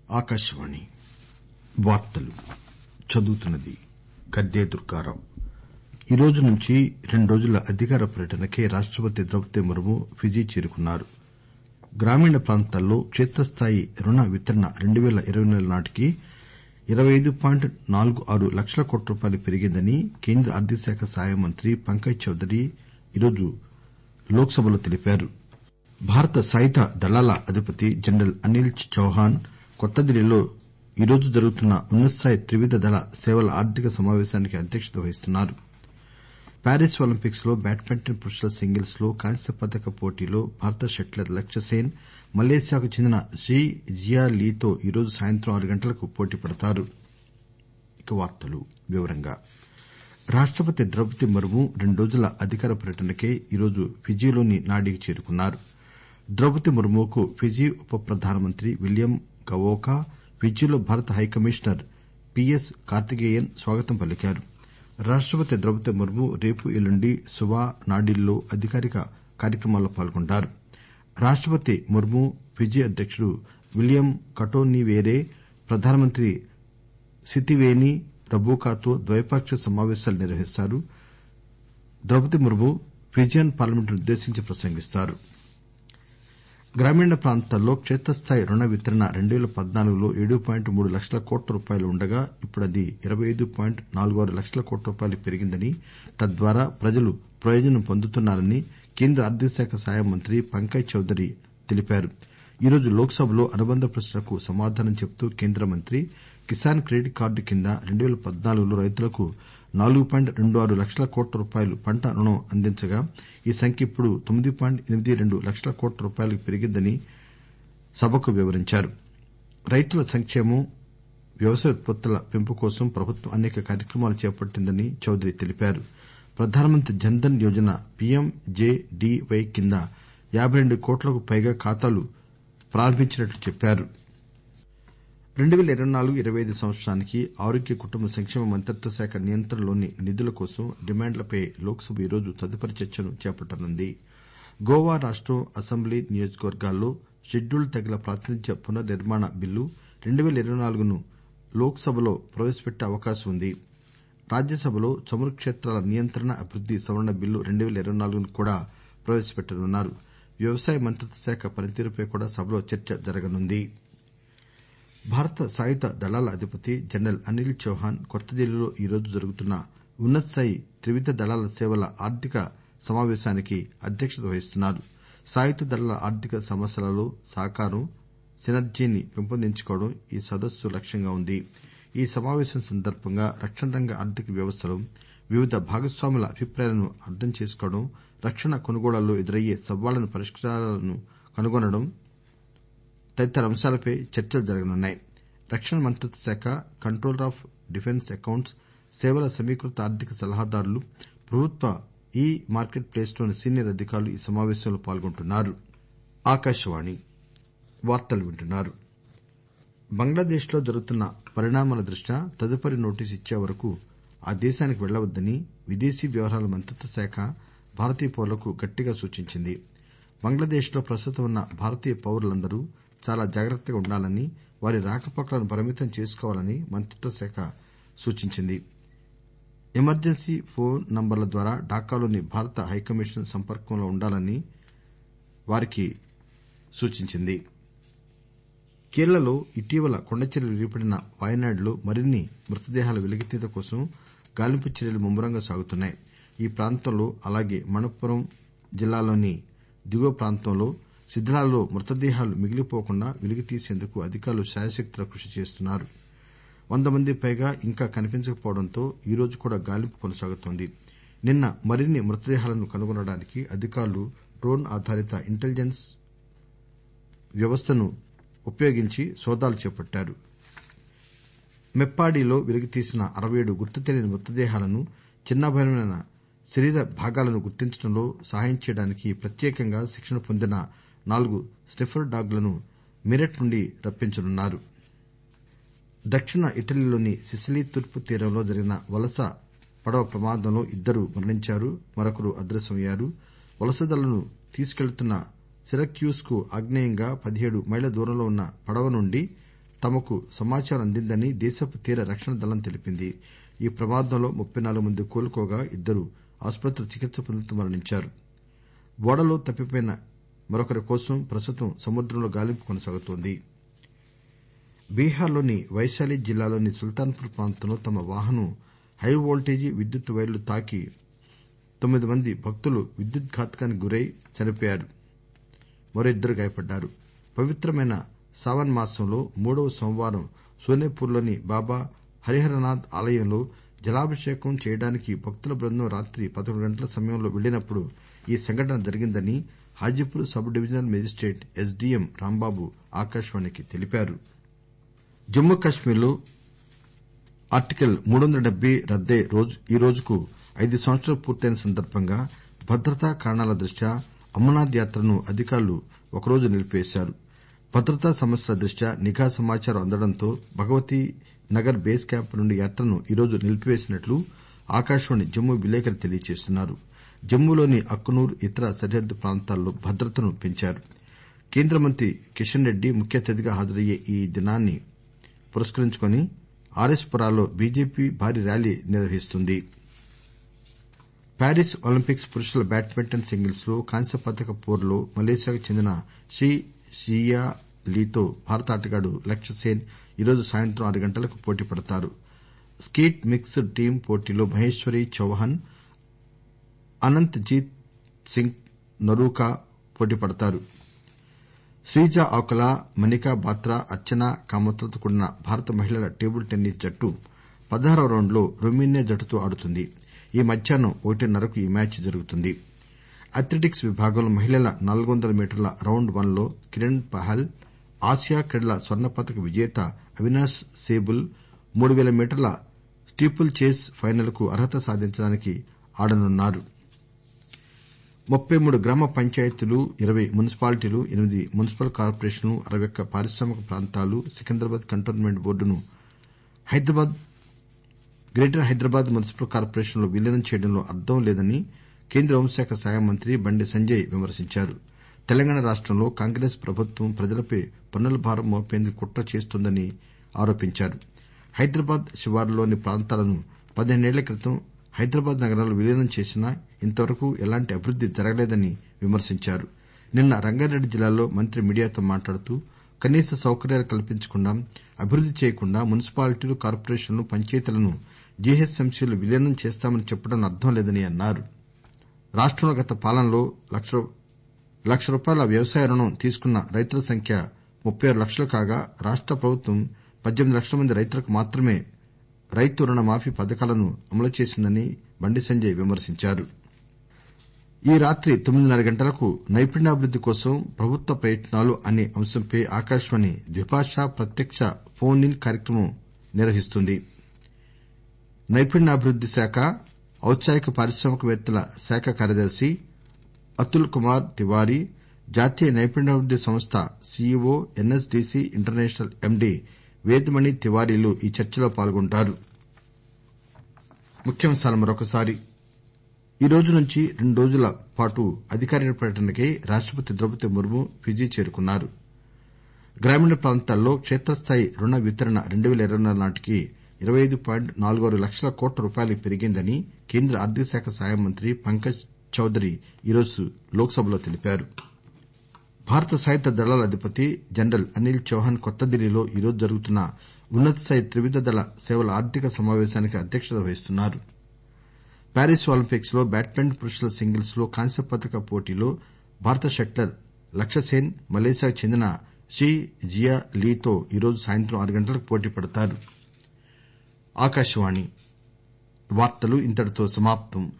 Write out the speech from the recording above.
ఆకాశవాణి వార్తలు చదువుతున్నది గద్దె దుర్గారావు ఈరోజు నుంచి రెండు రోజుల అధికార పర్యటనకై రాష్టపతి ద్రౌపది ముర్ము ఫిజీ చేరుకున్నారు గ్రామీణ ప్రాంతాల్లో క్షేత్రస్థాయి రుణ వితరణ రెండు పేల ఇరవై నాలుగు నాటికి ఇరవై ఐదు పాయింట్ నాలుగు ఆరు లక్షల కోట్ల రూపాయలు పెరిగిందని కేంద్ర ఆర్థిక శాఖ సహాయ మంత్రి పంకజ్ చౌదరి ఈరోజు లోక్ సభలో తెలిపారు భారత సాయుధ దళాల అధిపతి జనరల్ అనిల్ చౌహాన్ కొత్తదిల్లీలో ఈరోజు జరుగుతున్న ఉన్న తస్థాయి త్రివిధ దళ సేవల ఆర్థిక సమాపేశానికి అధ్యక్షత వహిస్తున్నారు ప్యారిస్ ఒలింపిక్స్ లో బ్యాడ్మింటన్ పురుషుల సింగిల్స్ లో కాంస్య పతక పోటీలో భారత షట్లర్ లక్ష్య సేన్ మలేసియాకు చెందిన షీ జియా లీతో ఈరోజు సాయంత్రం ఆరు గంటలకు పోటీ పడతారు రాష్టపతి ద్రౌపది ముర్ము రెండు రోజుల అధికార పర్యటనకై ఈరోజు ఫిజీలోని నాడీకి చేరుకున్నారు ద్రౌపది ముర్ముకు ఫిజీ ఉప ప్రధానమంత్రి విలియం గవోకా ఫిజీలో భారత హైకమిషనర్ పిఎస్ కార్తికేయన్ స్వాగతం పలికారు రాష్టపతి ద్రౌపది ముర్ము రేపు ఎల్లుండి సువా నాడీల్లో అధికారిక కార్యక్రమాల్లో పాల్గొంటారు రాష్టపతి ముర్ము ఫిజీ అధ్యకుడు విలియం కటోనివేరే ప్రధానమంత్రి సితివేని రబూకాతో ద్వైపాక్షిక సమాపేశాలు నిర్వహిస్తారు ద్రౌపది ముర్ము ఫిజియన్ పార్లమెంటునుద్దేశించి ప్రసంగిస్తారు గ్రామీణ ప్రాంతాల్లో క్షేత్రస్థాయి రుణ వితరణ రెండు పేల పద్నాలుగులో ఏడు పాయింట్ మూడు లక్షల కోట్ల రూపాయలు ఉండగా ఇప్పుడది ఇరవై ఐదు పాయింట్ నాలుగు ఆరు లక్షల కోట్ల రూపాయలకు పెరిగిందని తద్వారా ప్రజలు ప్రయోజనం పొందుతున్నారని కేంద్ర ఆర్థిక శాఖ సహాయ మంత్రి పంకజ్ చౌదరి తెలిపారు ఈరోజు లోక్ సభలో అనుబంధ ప్రశ్నలకు సమాధానం చెబుతూ కేంద్ర మంత్రి కిసాన్ క్రెడిట్ కార్డు కింద రెండు పేల పద్నాలుగులో రైతులకు నాలుగు పాయింట్ రెండు ఆరు లక్షల కోట్ల రూపాయలు పంట రుణం అందించగా ఈ సంఖ్య ఇప్పుడు తొమ్మిది పాయింట్ ఎనిమిది రెండు లక్షల కోట్ల రూపాయలకు పెరిగిందని సభకు వివరించారు రైతుల సంకేమం వ్యవసాయ ఉత్పత్తుల పెంపు కోసం ప్రభుత్వం అనేక కార్యక్రమాలు చేపట్టిందని చౌదరి తెలిపారు ప్రధానమంత్రి జన్ ధన్ యోజన పీఎంజేడీవై కింద యాబై రెండు కోట్లకు పైగా ఖాతాలు ప్రారంభించినట్లు చెప్పారు రెండు పేల ఇరవై నాలుగు ఇరవై ఐదు సంవత్సరానికి ఆరోగ్య కుటుంబ సంకేమ మంత్రిత్వ శాఖ నియంత్రణలోని నిధుల కోసం డిమాండ్లపై లోక్ సభ ఈరోజు తదుపరి చర్చను చేపట్టనుంది గోవా రాష్టం అసెంబ్లీ నియోజకవర్గాల్లో షెడ్యూల్డ్ తెగల ప్రాతినిధ్య పునర్ నిర్మాణ బిల్లు రెండు పేల ఇరవై నాలుగును లోక్ సభలో ప్రవేశపెట్టే అవకాశం ఉంది రాజ్యసభలో చమురు క్షేత్రాల నియంత్రణ అభివృద్ది సవరణ బిల్లు రెండు పేల ఇరవై నాలుగును కూడా ప్రవేశపెట్టనున్నారు వ్యవసాయ మంత్రిత్వ శాఖ పనితీరుపై కూడా సభలో చర్చ జరగనుంది భారత సాయుధ దళాల అధిపతి జనరల్ అనిల్ చౌహాన్ కొత్తదిల్లీలో ఈరోజు జరుగుతున్న ఉన్న తస్థాయి త్రివిధ దళాల సేవల ఆర్థిక సమాపేశానికి అధ్యక్షత వహిస్తున్నారు సాయుధ దళాల ఆర్థిక సమస్యలలో సహకారం సినర్జీని పెంపొందించుకోవడం ఈ సదస్సు లక్ష్యంగా ఉంది ఈ సమాపేశం సందర్బంగా రక్షణ రంగ ఆర్థిక వ్యవస్థలో వివిధ భాగస్వాముల అభిప్రాయాలను అర్థం చేసుకోవడం రక్షణ కొనుగోళ్లలో ఎదురయ్యే సవాళ్లకు పరిష్కారాలను కనుగొనడం తదితర అంశాలపై చర్చలు జరగనున్నాయి రక్షణ మంత్రిత్వ శాఖ కంట్రోలర్ ఆఫ్ డిఫెన్స్ అకౌంట్స్ సేవల సమీకృత ఆర్థిక సలహాదారులు ప్రభుత్వ ఈ మార్కెట్ ప్లేస్లోని సీనియర్ అధికారులు ఈ సమాపేశంలో పాల్గొంటున్నారు బంగ్లాదేశ్ లో జరుగుతున్న పరిణామాల దృష్ట్యా తదుపరి నోటీసు ఇచ్చే వరకు ఆ దేశానికి వెళ్లవద్దని విదేశీ వ్యవహారాల మంత్రిత్వ శాఖ భారతీయ పౌరులకు గట్టిగా సూచించింది బంగ్లాదేశ్ లో ప్రస్తుతం ఉన్న భారతీయ పౌరులందరూ చాలా జాగ్రత్తగా ఉండాలని వారి రాకపోకలను పరిమితం చేసుకోవాలని మంత్రిత్వ శాఖ సూచించింది ఎమర్జెన్సీ ఫోన్ నంబర్ల ద్వారా ఢాకాలోని భారత హైకమిషన్ సంపర్కంలో ఉండాలని వారికి సూచించింది కేరళలో ఇటీవల కొండచర్యలు విరిగిపడిన వాయనాడ్లో మరిన్ని మృతదేహాల వెలికితీత కోసం గాలింపు చర్యలు ముమ్మరంగా సాగుతున్నాయి ఈ ప్రాంతంలో అలాగే మణప్పురం జిల్లాలోని దిగువ ప్రాంతంలో శిథిలాల్లో మృతదేహాలు మిగిలిపోకుండా వెలికితీసేందుకు అధికారులు శాయశక్తులా కృషి చేస్తున్నారు వంద మందికి పైగా ఇంకా కనిపించకపోవడంతో ఈరోజు కూడా గాలింపు కొనసాగుతోంది నిన్న మరిన్ని మృతదేహాలను కనుగొనడానికి అధికారులు డ్రోన్ ఆధారిత ఇంటెలిజెన్స్ వ్యవస్థను ఉపయోగించి సోదాలు చేపట్టారు మెప్పాడిలో వెలికితీసిన అరవై ఏడు గుర్తు తెలియని మృతదేహాలను చిన్నాభరమైన శరీర భాగాలను గుర్తించడంలో సహాయం చేయడానికి ప్రత్యేకంగా శిక్షణ పొందిన నాలుగు స్నిఫర్ డాగ్ లను మీరట్ నుండి రప్పించనున్నారు దక్షిణ ఇటలీలోని సిసిలీ తూర్పు తీరంలో జరిగిన వలస పడవ ప్రమాదంలో ఇద్దరు మరణించారు మరొకరు అదృశ్యమయ్యారు వలసదారులను తీసుకెళ్తున్న సిరక్యూస్ కు ఆగ్నేయంగా పదిహేడు మైళ్ల దూరంలో ఉన్న పడవ నుండి తమకు సమాచారం అందిందని దేశపు తీర రక్షణ దళం తెలిపింది ఈ ప్రమాదంలో ముప్పై నాలుగు మంది కోలుకోగా ఇద్దరు ఆసుపత్రిలో చికిత్స పొందుతూ మరణించారు ఓడలో తప్పిపోయిన మరొకరి కోసం ప్రస్తుతం సముద్రంలో గాలింపు కొనసాగుతోంది బీహార్లోని వైశాలి జిల్లాలోని సుల్తాన్పూర్ ప్రాంతంలో తమ వాహనం హైవోల్టేజీ విద్యుత్ వైర్లు తాకి తొమ్మిది మంది భక్తులు విద్యుద్ఘాతకానికి గురై చనిపోయారు మరో ఇద్దరు గాయపడ్డారు పవిత్రమైన సావన్ మాసంలో మూడవ సోమవారం సోనేపూర్లోని బాబా హరిహరనాథ్ ఆలయంలో జలాభిషేకం చేయడానికి భక్తుల బృందం రాత్రి పదకొండు గంటల సమయంలో వెళ్లినప్పుడు ఈ సంఘటన జరిగిందని Hajipur sub divisional magistrate SDM Rambabu ఆకాశవాణికి తెలిపారు జమ్మూ కశ్మీర్లో ఆర్టికల్ రద్దే ఈ రోజుకు ఐదు సంవత్సరాలు పూర్తయిన సందర్బంగా భద్రతా కారణాల దృష్ట్యా అమర్నాథ్ యాత్రను అధికారులు ఒకరోజు నిలిపివేశారు భద్రతా సమస్యల దృష్ట్యా నిఘా సమాచారం అందడంతో భగవతీ నగర్ బేస్ క్యాంప్ నుండి యాత్రను ఈరోజు నిలిపివేసినట్లు ఆకాశవాణి జమ్మూ విలేకరి తెలియజేస్తున్నారు జమ్మూలోని అఖ్నూర్ ఇతర సరిహద్దు ప్రాంతాల్లో భద్రతను పెంచారు కేంద్ర మంత్రి కిషన్ రెడ్డి ముఖ్య అతిథిగా హాజరయ్యే ఈ దినాన్ని పురస్కరించుకుని ఆర్ఎస్ పురాలో బీజేపీ భారీ ర్యాలీ నిర్వహిస్తుంది ప్యారిస్ ఒలింపిక్స్ పురుషుల బ్యాడ్మింటన్ సింగిల్స్ లో కాంస్య పతక పోరులో మలేసియాకు చెందిన షీ జియా లీతో భారత ఆటగాడు లక్ష్య సేన్ ఈరోజు సాయంత్రం ఆరు గంటలకు పోటీ పడతారు స్కీట్ మిక్స్డ్ టీమ్ పోటీలో మహేశ్వరి చౌహాన్ అనంత్ జీత్ సింగ్ నరూకా పోటీ పడతారు శ్రీజ ఆకుల మనికా బాత్రా అర్చనా కామత్లతో కూడిన భారత మహిళల టేబుల్ టెన్నిస్ జట్టు పదహారవ రౌండ్ లో రొమేనియా జట్టుతో ఆడుతుంది ఈ మధ్యాహ్నం ఒకటిన్నరకు ఈ మ్యాచ్ జరుగుతుంది అథ్లెటిక్స్ విభాగంలో మహిళల నాలుగు వందల మీటర్ల రౌండ్ వన్ లో కిరణ్ పహల్ ఆసియా క్రీడల స్వర్ణ పతక విజేత అవినాశ్ సేబుల్ మూడు పేల మీటర్ల స్టీపుల్ చేజ్ ఫైనల్ కు అర్హత సాధించడానికి ఆడనున్నారు ముప్పై మూడు గ్రామ పంచాయతీలు ఇరవై మున్సిపాలిటీలు ఎనిమిది మున్సిపల్ కార్పొరేషన్లు అరవై ఒక్క పారిశ్రామిక ప్రాంతాలు సికింద్రాబాద్ కంటోన్మెంట్ బోర్డును గ్రేటర్ హైదరాబాద్ మున్సిపల్ కార్పొరేషన్ లో విలీనం చేయడంలో అర్థం లేదని కేంద్ర హోంశాఖ సహాయ మంత్రి బండి సంజయ్ విమర్శించారు తెలంగాణ రాష్టంలో కాంగ్రెస్ ప్రభుత్వం ప్రజలపై పన్నుల భారం మోపేందుకు కుట్ర చేస్తోందని ఆరోపించారు హైదరాబాద్ శివారులోని ప్రాంతాలను పదిహేనేళ్ల క్రితం హైదరాబాద్ నగరంలో విలీనం చేసినా ఇంతవరకు ఎలాంటి అభివృద్ది జరగలేదని విమర్శించారు నిన్న రంగారెడ్డి జిల్లాలో మంత్రి మీడియాతో మాట్లాడుతూ కనీస సౌకర్యాలు కల్పించకుండా అభివృద్ది చేయకుండా మున్సిపాలిటీలు కార్పొరేషన్లు పంచాయతీలను జీహెచ్ఎంసీలో విలీనం చేస్తామని చెప్పడంలో అర్థం లేదని అన్నారు రాష్టంలో గత పాలనలో లక్ష రూపాయల వ్యవసాయ రుణం తీసుకున్న రైతుల సంఖ్య ముప్పై ఆరు లక్షలు కాగా రాష్ట ప్రభుత్వం పద్దెనిమిది లక్షల మంది రైతులకు మాత్రమే రైతు రుణ మాఫీ పథకాలను అమలు చేసిందని బండి సంజయ్ విమర్శించారు ఈ రాత్రి తొమ్మిదిన్నర గంటలకు నైపుణ్యాభివృద్ది కోసం ప్రభుత్వ ప్రయత్నాలు అనే అంశంపై ఆకాశవాణి ద్విభాషా ప్రత్యక్ష ఫోన్ ఇన్ కార్యక్రమం నిర్వహిస్తుంది నైపుణ్యాభివృద్ది శాఖ ఔత్సాహిక పారిశ్రామికవేత్తల శాఖ కార్యదర్శి అతుల్ కుమార్ తివారీ జాతీయ నైపుణ్యాభివృద్ది సంస్థ CEO NSDC international MD Vedamani తివారీలు ఈ చర్చలో పాల్గొంటారు ఈ రోజు నుంచి రెండు రోజుల పాటు అధికారిక పర్యటనకై రాష్టపతి ద్రౌపది ముర్ము ఫిజీ చేరుకున్నారు గ్రామీణ ప్రాంతాల్లో క్షేత్రస్థాయి రుణ వితరణ రెండు పేల ఇరవై నాలుగు నాటికి ఇరవై ఐదు పాయింట్ నాలుగు ఆరు లక్షల కోట్ల రూపాయలకు పెరిగిందని కేంద్ర ఆర్థిక శాఖ సహాయ మంత్రి పంకజ్ చౌదరి ఈరోజు లోక్ సభలో తెలిపారు భారత సాయుధ దళాల అధిపతి జనరల్ అనిల్ చౌహాన్ కొత్త ఢిల్లీలో ఈరోజు జరుగుతున్న ఉన్నత స్థాయి త్రివిధ దళ సేవల ఆర్థిక సమాపేశానికి అధ్యక్షత వహిస్తున్నారు ప్యారిస్ ఒలింపిక్స్ లో బ్యాడ్మింటన్ పురుషుల సింగిల్స్ లో కాంస్య పతక పోటీలో భారత షట్లర్ లక్ష్య సేన్ మలేసియాకు చెందిన షీ జియా లీతో ఈరోజు సాయంత్రం ఆరు గంటలకు పోటీ పడతారు